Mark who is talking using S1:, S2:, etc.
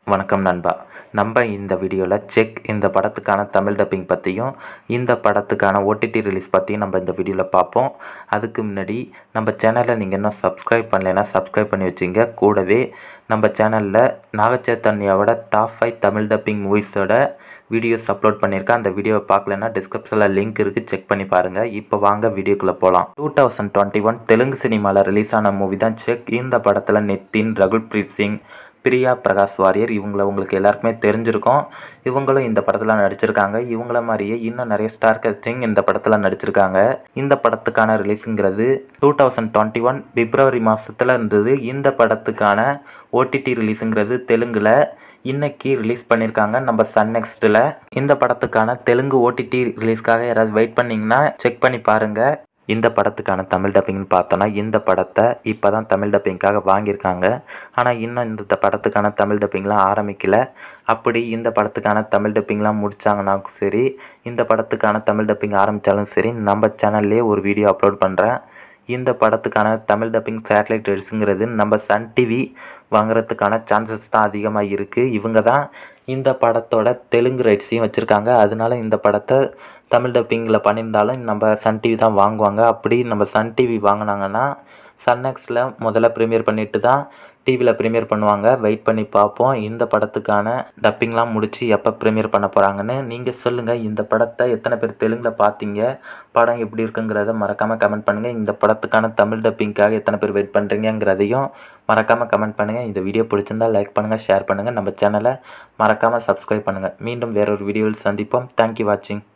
S1: வணக்கம் நண்பா நம்ம இந்த வீடியோவில் செக் இந்த படத்துக்கான தமிழ் டப்பிங் பற்றியும் இந்த படத்துக்கான ஓடிடி ரிலீஸ் பற்றியும் நம்ம இந்த வீடியோவில் பார்ப்போம் அதுக்கு முன்னாடி நம்ம சேனலை நீங்கள் இன்னும் சப்ஸ்கிரைப் பண்ணலைன்னா சப்ஸ்கிரைப் பண்ணி வச்சுங்க கூடவே நம்ம சேனலில் நாகச்சைத்தன்யாவோட டாப் ஃபைவ் தமிழ் டப்பிங் மூவிஸோட வீடியோஸ் அப்லோட் பண்ணியிருக்கேன் அந்த வீடியோவை பார்க்கலன்னா டிஸ்கிரிப்ஷனில் லிங்க் இருக்குது செக் பண்ணி பாருங்கள் இப்போ வாங்க வீடியோக்குள்ளே போகலாம் two thousand twenty one Telugu சினிமாவில் ரிலீஸ் ஆன மூவி தான் செக் இந்த படத்தில் நிதின் ரகுல்பிரீத் சிங் பிரியா பிரகாஷ் வாரியர் இவங்கள உங்களுக்கு எல்லாருக்குமே தெரிஞ்சிருக்கும் இவங்களும் இந்த படத்தில் நடிச்சிருக்காங்க இவங்கள மாதிரியே இன்னும் நிறைய ஸ்டார் காஸ்டிங் இந்த படத்தில் நடிச்சிருக்காங்க இந்த படத்துக்கான ரிலீஸுங்கிறது டூ தௌசண்ட் டுவெண்ட்டி ஒன் பிப்ரவரி மாதத்தில் இருந்தது இந்த படத்துக்கான ஓடிடி ரிலீஸுங்கிறது தெலுங்கில் இன்னைக்கு ரிலீஸ் பண்ணியிருக்காங்க நம்ம சன் நெக்ஸ்ட்டில் இந்த படத்துக்கான தெலுங்கு ஓடிடி ரிலீஸ்க்காக யாராவது வெயிட் பண்ணிங்கன்னா செக் பண்ணி பாருங்கள் இந்த படத்துக்கான தமிழ் டப்பிங்னு பார்த்தோன்னா இந்த படத்தை இப்போ தான் தமிழ் டப்பிங்காக வாங்கியிருக்காங்க ஆனால் இன்னும் இந்த படத்துக்கான தமிழ் டப்பிங்லாம் ஆரம்பிக்கல அப்படி இந்த படத்துக்கான தமிழ் டப்பிங்லாம் முடித்தாங்கன்னா சரி இந்த படத்துக்கான தமிழ் டப்பிங் ஆரம்பித்தாலும் சரி நம்ம சேனல்லே ஒரு வீடியோ அப்லோட் பண்ணுறேன் இந்த படத்துக்கான தமிழ் டப்பிங் சேட்டலைட் ரைட்ஸுங்கிறது நம்ம சன் டிவி வாங்குறதுக்கான சான்சஸ் தான் அதிகமாக இருக்குது இவங்க தான் இந்த படத்தோட தெலுங்கு ரைட்ஸையும் வச்சுருக்காங்க அதனால இந்த படத்தை தமிழ் டப்பிங்கில் பண்ணியிருந்தாலும் நம்ம சன் டிவி தான் வாங்குவாங்க அப்படி நம்ம சன் டிவி வாங்கினாங்கன்னா சன்னெக்ஸில் முதல்ல ப்ரீமியர் பண்ணிட்டு தான் டிவியில் ப்ரீமியர் பண்ணுவாங்க வெயிட் பண்ணி பார்ப்போம் இந்த படத்துக்கான டப்பிங்லாம் முடித்து எப்போ ப்ரீமியர் பண்ண போகிறாங்கன்னு நீங்கள் சொல்லுங்கள் இந்த படத்தை எத்தனை பேர் தெலுங்கில் பார்த்தீங்க படம் எப்படி இருக்குங்கிறத மறக்காமல் கமெண்ட் பண்ணுங்கள் இந்த படத்துக்கான தமிழ் டப்பிங்காக எத்தனை பேர் வெயிட் பண்ணுறீங்கிறதையும் மறக்காமல் கமெண்ட் பண்ணுங்கள் இந்த வீடியோ பிடிச்சிருந்தால் லைக் பண்ணுங்கள் ஷேர் பண்ணுங்கள் நம்ம சேனலை மறக்காமல் சப்ஸ்கிரைப் பண்ணுங்கள் மீண்டும் வேறொரு வீடியோவில் சந்திப்போம் தேங்க்யூ வாட்சிங்